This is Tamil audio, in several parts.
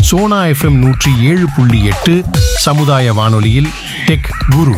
சோனா எஃப்எம் நூற்றி ஏழு புள்ளி எட்டு சமுதாய வானொலியில் டெக் குரு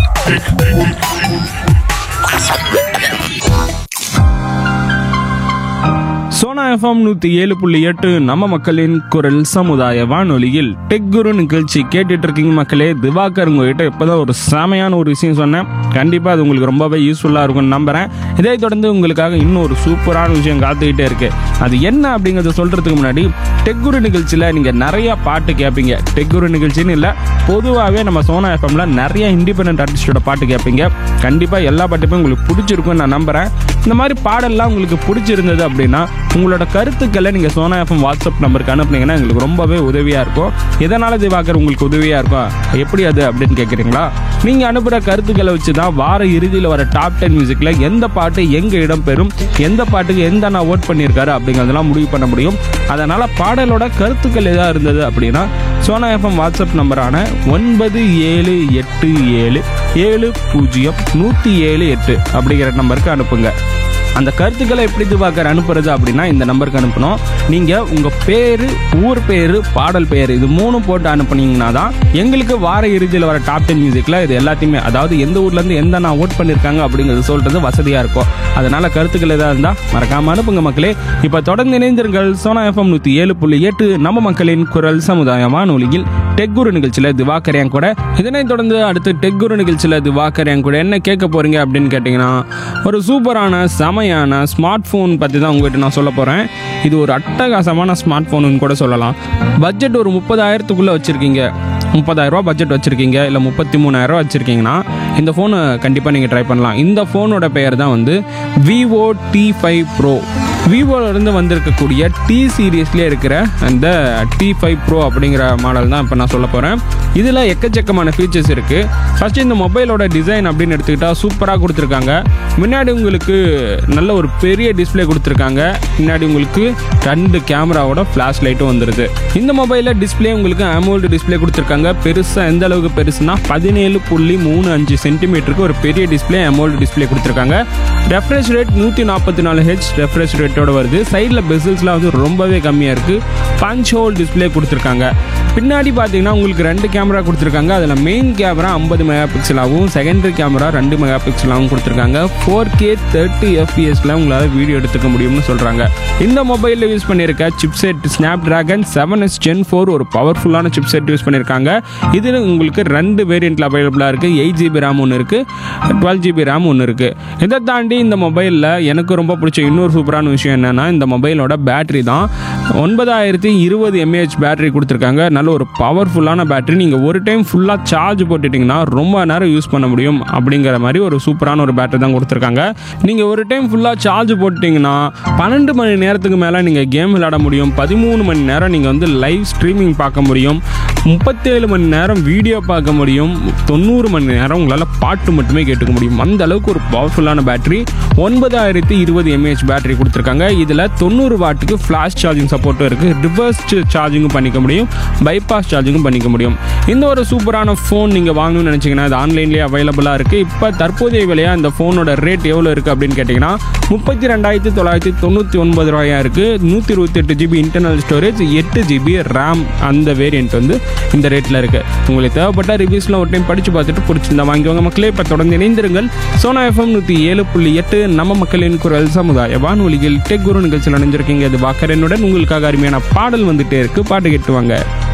சோனா எஃப்எம் நூற்றி ஏழு புள்ளி எட்டு நம்ம மக்களின் குரல் சமுதாய வானொலியில் டெக் குரு நிகழ்ச்சி கேட்டுட்டு இருக்கீங்க மக்களே திவாகர் உங்ககிட்ட இப்போதான் ஒரு செமையான ஒரு விஷயம் சொன்னேன் கண்டிப்பாக அது உங்களுக்கு ரொம்பவே யூஸ்ஃபுல்லாக இருக்கும்னு நம்புகிறேன் இதை தொடர்ந்து உங்களுக்காக இன்னும் ஒரு சூப்பரான விஷயம் காத்துக்கிட்டே இருக்கு அது என்ன அப்படிங்கிறத சொல்கிறதுக்கு முன்னாடி டெக் குரு நிகழ்ச்சியில் நீங்கள் நிறைய பாட்டு கேட்பீங்க டெக் குரு நிகழ்ச்சின்னு இல்லை பொதுவாகவே நம்ம சோனா எஃப்எம்ல நிறைய இண்டிபெண்டன்ட் ஆர்டிஸ்டோட பாட்டு கேட்பீங்க கண்டிப்பாக எல்லா பாட்டுமே உங்களுக்கு பிடிச்சிருக்கும்னு நான் நம்புகிறேன் இந்த மாதிரி பாடல்லாம் உங்களுக்கு பிடிச்சிருந்தது அப்படின்னா உங்களோட கருத்துக்களை நீங்கள் சோனா எஃப்எம் வாட்ஸ்அப் நம்பருக்கு அனுப்புனீங்கன்னா எங்களுக்கு ரொம்பவே உதவியாக இருக்கும் எதனால் திவாகர் உங்களுக்கு உதவியாக இருக்கும் எப்படி அது அப்படின்னு கேட்குறீங்களா நீங்கள் அனுப்புகிற கருத்துக்களை வச்சு தான் வார இறுதியில் வர டாப் டென் மியூசிக்கில் எந்த பாட்டு எங்கே இடம்பெறும் எந்த பாட்டுக்கு எந்த நான் ஓட் பண்ணியிருக்காரு அப்படிங்கிறதெல்லாம் முடிவு பண்ண முடியும் அதனால் பாடலோட கருத்துக்கள் எதாக இருந்தது அப்படின்னா சோனா எஃப்எம் வாட்ஸ்அப் நம்பரான ஒன்பது ஏழு எட்டு ஏழு ஏழு பூஜ்ஜியம் நூற்றி ஏழு எட்டு அப்படிங்கிற நம்பருக்கு அனுப்புங்க அந்த கருத்துக்களை எப்படி திவாகர் அனுப்புறது அப்படின்னா இந்த நம்பருக்கு அனுப்பணும் நீங்கள் உங்கள் பேர் ஊர் பேர் பாடல் பெயர் இது மூணும் போட்டு அனுப்புனீங்கன்னா தான் எங்களுக்கு வார இறுதியில் வர டாப் டென் மியூசிக்கில் இது எல்லாத்தையுமே அதாவது எந்த ஊர்லேருந்து எந்த நான் ஓட் பண்ணியிருக்காங்க அப்படிங்கிறது சொல்கிறது வசதியாக இருக்கும் அதனால் கருத்துக்கள் எதாவது இருந்தால் மறக்காமல் அனுப்புங்க மக்களே இப்போ தொடர்ந்து இணைந்திருங்கள் சோனா எஃப்எம் நூற்றி ஏழு புள்ளி எட்டு நம்ம மக்களின் குரல் சமுதாய வானொலியில் டெக்குரு நிகழ்ச்சியில் திவாகர் என் கூட இதனைத் தொடர்ந்து அடுத்து டெக்குரு நிகழ்ச்சியில் திவாகர் என் கூட என்ன கேட்க போறீங்க அப்படின்னு கேட்டிங்கன்னா ஒரு சூப்பரான செமையான ஸ்மார்ட் ஃபோன் பற்றி தான் உங்ககிட்ட நான் சொல்ல போகிறேன் இது ஒரு அட்டகாசமான ஸ்மார்ட் ஃபோனுன்னு கூட சொல்லலாம் பட்ஜெட் ஒரு முப்பதாயிரத்துக்குள்ளே வச்சுருக்கீங்க முப்பதாயிரரூபா பட்ஜெட் வச்சுருக்கீங்க இல்லை முப்பத்தி மூணாயிரரூவா வச்சுருக்கீங்கன்னா இந்த ஃபோனை கண்டிப்பாக நீங்கள் ட்ரை பண்ணலாம் இந்த ஃபோனோட பெயர் தான் வந்து விவோ டி ஃபைவ் ப்ரோ விவோலேருந்து வந்திருக்கக்கூடிய டி சீரீஸ்லேயே இருக்கிற அந்த டி ஃபைவ் ப்ரோ அப்படிங்கிற மாடல் தான் இப்போ நான் சொல்ல போகிறேன் இதில் எக்கச்சக்கமான ஃபீச்சர்ஸ் இருக்குது ஃபஸ்ட்டு இந்த மொபைலோட டிசைன் அப்படின்னு எடுத்துக்கிட்டால் சூப்பராக கொடுத்துருக்காங்க முன்னாடி உங்களுக்கு நல்ல ஒரு பெரிய டிஸ்ப்ளே கொடுத்துருக்காங்க முன்னாடி உங்களுக்கு ரெண்டு கேமராவோட ஃப்ளாஷ் லைட்டும் வந்துடுது இந்த மொபைலில் டிஸ்ப்ளே உங்களுக்கு அமௌல்டு டிஸ்ப்ளே கொடுத்துருக்காங்க பெருசாக எந்த அளவுக்கு பெருசுனா பதினேழு புள்ளி மூணு அஞ்சு சென்டிமீட்டருக்கு ஒரு பெரிய டிஸ்ப்ளே அமௌல்டு டிஸ்ப்ளே கொடுத்துருக்காங்க ரெஃப்ரெஷ் ரேட் நூற்றி நாற்பத்தி நாலு ஹெச் ரெஃப்ரெஷ் ரேட்டோட வருது சைடில் பெசில்ஸ்லாம் வந்து ரொம்பவே கம்மியாக இருக்குது பஞ்ச் ஹோல் டிஸ்ப்ளே கொடுத்துருக்காங்க பின்னாடி பார்த்தீங்கன்னா உங்களுக்கு ரெண்டு கேமரா கொடுத்துருக்காங்க அதில் மெயின் கேமரா ஐம்பது மெகா பிக்சலாகவும் செகண்டரி கேமரா ரெண்டு மெகா பிக்சலாகவும் கொடுத்துருக்காங்க ஃபோர் கே தேர்ட்டி எஃப்பிஎஸ்ல உங்களால் வீடியோ எடுத்துக்க முடியும்னு சொல்கிறாங்க இந்த மொபைலில் யூஸ் பண்ணியிருக்க chipset Snapdragon seven S gen four ஒரு பவர்ஃபுல்லான சிப்செட் யூஸ் பண்ணியிருக்காங்க இதில் உங்களுக்கு ரெண்டு வேரியண்ட்டில் அவைலபிளாக இருக்குது எயிட் ஜிபி ரேம் ஒன்று இருக்குது டுவெல் ஜிபி ரேம் ஒன்று இருக்குது இதை தாண்டி இந்த மொபைலில் எனக்கு ரொம்ப பிடிச்ச இன்னொரு சூப்பரான விஷயம் என்னென்னா இந்த மொபைலோட பேட்டரி தான் ஒன்பதாயிரத்தி இருபது எம்ஏஹெச் பேட்டரி கொடுத்துருக்காங்க நல்ல ஒரு பவர்ஃபுல்லான பேட்டரி நீங்கள் ஒரு டைம் ஃபுல்லாக சார்ஜ் போட்டுட்டிங்கன்னா ரொம்ப நேரம் யூஸ் பண்ண முடியும் அப்படிங்கிற மாதிரி ஒரு சூப்பரான ஒரு பேட்டரி தான் கொடுத்துருக்காங்க நீங்கள் ஒரு டைம் ஃபுல்லாக சார்ஜ் போட்டிங்கன்னா பன்னெண்டு மணி நேரத்துக்கு மேலே நீங்கள் கேம் விளையாட முடியும் பதிமூணு மணி நேரம் நீங்கள் வந்து லைவ் ஸ்ட்ரீமிங் பார்க்க முடியும் முப்பத்தேழு மணி நேரம் வீடியோ பார்க்க முடியும் தொண்ணூறு மணி நேரம் உங்களால் பாட்டு மட்டுமே கேட்டுக்க முடியும் அந்த அளவுக்கு ஒரு பவர்ஃபுல்லான பேட்டரி ஒன்பதாயிரத்தி இருபது எம்ஏஹெச் பேட்டரி கொடுத்துருக்காங்க இதில் தொண்ணூறு வாட்டுக்கு ஃப்ளாஷ் சார்ஜிங் சப்போர்ட்டும் இருக்குது ரிவர்ஸ் சார்ஜிங்கும் பண்ணிக்க முடியும் பைபாஸ் சார்ஜிங்கும் பண்ணிக்க முடியும் இந்த ஒரு சூப்பரான ஃபோன் நீங்கள் வாங்கணும்னு நினச்சிங்கன்னா அது ஆன்லைன்லேயே அவைலபிளாக இருக்குது இப்போ தற்போதைய விலையாக இந்த ஃபோனோட ரேட் எவ்வளோ இருக்குது அப்படின்னு கேட்டிங்கன்னா முப்பத்தி ரெண்டாயிரத்தி தொள்ளாயிரத்தி தொண்ணூற்றி ஒன்பது ரூபாயாக இருக்குது நூற்றி இருபத்தெட்டு ஜிபி இன்டர்னல் ஸ்டோரேஜ் எட்டு ஜிபி ரேம் அந்த வேரியண்ட் வந்து இந்த ரேட்டில் இருக்குது உங்களுக்கு தேவைப்பட்ட ரிவ்யூஸ்லாம் ஒரு டைம் படித்து பார்த்துட்டு பிடிச்சிருந்தா வாங்கிக்கோங்க மக்களே இப்போ தொடர்ந்து இணைந்திருங்கள் சோனா எஃப்எம் நூற்றி ஏழு புள்ளி எட்டு நம்ம மக்களின் குரல் சமுதாய வானொலியில் டெக் குரு நிகழ்ச்சியில் அணிஞ்சிருக்கீங்க இது வாக்கரனுடன் உங்களுக்காக அருமையான பாடல் வந்துட்டே இருக்கு பாட்டு கேட்டுவாங்க